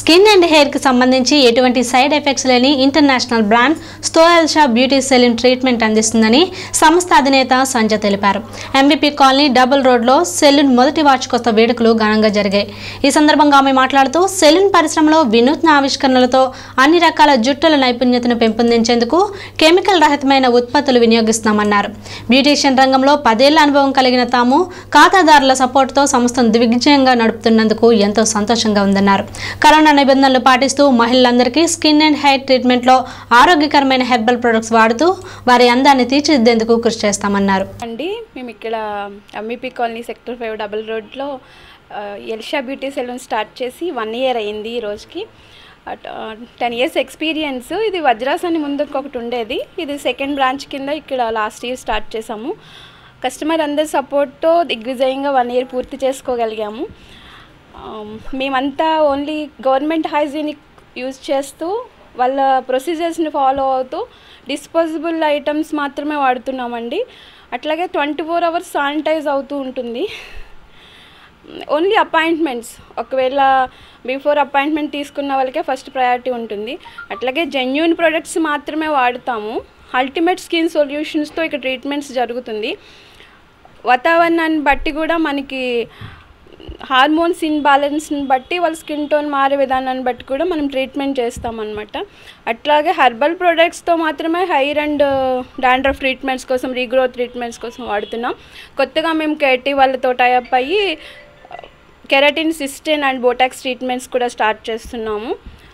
Skin and hair కి సంబంధించి ఎటువంటి సైడ్ ఎఫెక్ట్స్ లేని ఇంటర్నేషనల్ బ్రాండ్ స్టోయల్షా బ్యూటీ సెలూన్ ట్రీట్మెంట్ అందిస్తుందని సంస్థ అధినేత సంజయ్ తెలిపారు ఎంబీపీ కాలనీ డబుల్ రోడ్లో సెలూన్ మొదటి వార్షికోత్సవ వేడుకలు ఘనంగా జరిగాయి ఈ సందర్భంగా ఆమె మాట్లాడుతూ సెలూన్ పరిశ్రమలో వినూత్న ఆవిష్కరణలతో అన్ని రకాల జుట్టుల నైపుణ్యతను పెంపొందించేందుకు కెమికల్ రహితమైన ఉత్పత్తులు వినియోగిస్తున్నామన్నారు బ్యూటీషియన్ రంగంలో పదేళ్ల అనుభవం కలిగిన తాము ఖాతాదారుల సపోర్టుతో సంస్థను దిగ్విజయంగా నడుపుతున్నందుకు ఎంతో సంతోషంగా ఉందన్నారు కరోనా నిబంధనలు పాటిస్తూ మహిళలందరికీ స్కిన్ అండ్ హెయిర్ ట్రీట్మెంట్లో ఆరోగ్యకరమైన హెర్బల్ ప్రొడక్ట్స్ వాడుతూ వారి అందాన్ని తీర్చిదిద్దేందుకు కృషి చేస్తామన్నారు అండి మేము ఇక్కడ MEP colony sector five double రోడ్లో ఆ, ఎల్షా బ్యూటీ సెలూన్ స్టార్ట్ చేసి వన్ ఇయర్ అయింది ఈ రోజుకి టెన్ ఇయర్స్ ఎక్స్పీరియన్స్ ఇది వజ్రాస్ అని ముందు ఒకటి ఉండేది ఇది సెకండ్ బ్రాంచ్ కింద ఇక్కడ లాస్ట్ ఇయర్ స్టార్ట్ చేసాము కస్టమర్ అందరి సపోర్ట్తో దిగ్విజయంగా వన్ ఇయర్ పూర్తి చేసుకోగలిగాము ఆమ్, మేమంతా ఓన్లీ గవర్నమెంట్ హైజీనిక్ యూజ్ చేస్తూ వాళ్ళ ప్రొసీజర్స్ని ఫాలో అవుతూ డిస్పోజబుల్ ఐటమ్స్ మాత్రమే వాడుతున్నామండి అట్లాగే ట్వంటీ ఫోర్ అవర్స్ శానిటైజ్ అవుతూ ఉంటుంది ఓన్లీ అపాయింట్మెంట్స్ ఒకవేళ బిఫోర్ అపాయింట్మెంట్ తీసుకున్న వాళ్ళకే ఫస్ట్ ప్రయారిటీ ఉంటుంది అట్లాగే జెన్యున్ ప్రొడక్ట్స్ మాత్రమే వాడుతాము అల్టిమేట్ స్కిన్ సొల్యూషన్స్తో ఇక్కడ ట్రీట్మెంట్స్ జరుగుతుంది వాతావరణాన్ని బట్టి కూడా మనకి హార్మోన్స్ ఇన్బ్యాలెన్స్ని బట్టి వాళ్ళ స్కిన్ టోన్ మారే విధానాన్ని బట్టి కూడా మనం ట్రీట్మెంట్ చేస్తామన్నమాట అట్లాగే హెర్బల్ ప్రొడక్ట్స్తో మాత్రమే హెయిర్ అండ్ డాండ్రఫ్ ట్రీట్మెంట్స్ కోసం రీగ్రోత్ ట్రీట్మెంట్స్ కోసం వాడుతున్నాం కొత్తగా మేము కేటీ వాళ్ళతో టైప్ అయ్యి keratin cysteine and Botox treatments కూడా స్టార్ట్ చేస్తున్నాము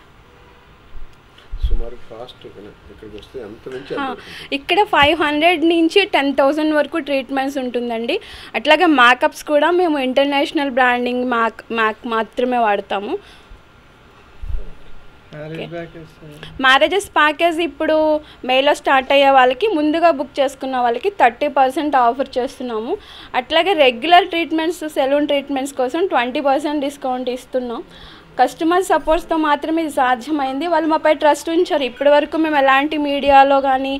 సుమారు కాస్ట్ ఇక్కడికి వస్తే ఎంత నుంచి ఆ, ఎంత వరకు ఉంటుంది? ఇక్కడ ఫైవ్ హండ్రెడ్ నుంచి టెన్ థౌజండ్ వరకు ట్రీట్మెంట్స్ ఉంటుందండి అట్లాగే మేకప్స్ కూడా మేము ఇంటర్నేషనల్ బ్రాండింగ్ మ్యాక్ మ్యాక్ మాత్రమే వాడతాము మ్యారేజెస్ ప్యాకేజ్ ఇప్పుడు మేలో స్టార్ట్ అయ్యే వాళ్ళకి ముందుగా బుక్ చేసుకున్న వాళ్ళకి థర్టీ పర్సెంట్ ఆఫర్ చేస్తున్నాము అట్లాగే రెగ్యులర్ ట్రీట్మెంట్స్ సెలూన్ ట్రీట్మెంట్స్ కోసం ట్వంటీ పర్సెంట్ డిస్కౌంట్ ఇస్తున్నాం కస్టమర్ సపోర్ట్స్తో మాత్రమే ఇది సాధ్యమైంది వాళ్ళు మాపై ట్రస్ట్ ఉంచారు ఇప్పటి వరకు మేము ఎలాంటి మీడియాలో కానీ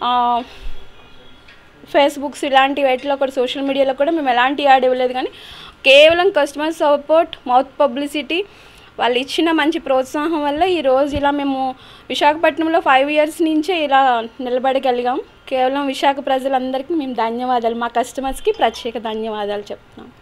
ఫేస్బుక్స్ ఇలాంటి వాటిలో కూడా సోషల్ మీడియాలో కూడా మేము ఎలాంటి యాడ్ ఇవ్వలేదు కానీ కేవలం కస్టమర్ సపోర్ట్ మౌత్ పబ్లిసిటీ వాళ్ళు ఇచ్చిన మంచి ప్రోత్సాహం వల్ల ఈరోజు ఇలా మేము విశాఖపట్నంలో ఫైవ్ ఇయర్స్ నుంచే ఇలా నిలబడగలిగాం కేవలం విశాఖ ప్రజలందరికీ మేము ధన్యవాదాలు మా కస్టమర్స్కి ప్రత్యేక ధన్యవాదాలు చెప్తున్నాం